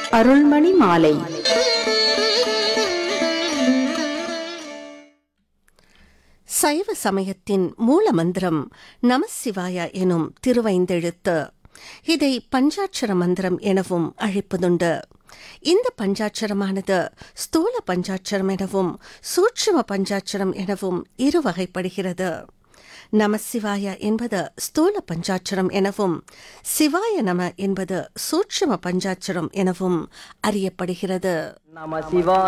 அருள்மணி மாலை சைவ சமயத்தின் மூல மந்திரம் நமசிவாய எனும் திருவைந்தெழுத்து இதை பஞ்சாட்சர மந்திரம் எனவும் அழைப்பதுண்டு இந்த பஞ்சாட்சரமானது ஸ்தூல பஞ்சாட்சரம் எனவும் சூட்சும பஞ்சாட்சரம் எனவும் இரு வகைப்படுகிறது நமசிவாய என்பது ஸ்தூல பஞ்சாட்சரம் எனவும் சிவாய நம என்பது சூட்சும பஞ்சாட்சரம் எனவும் அறியப்படுகிறது நம சிவாய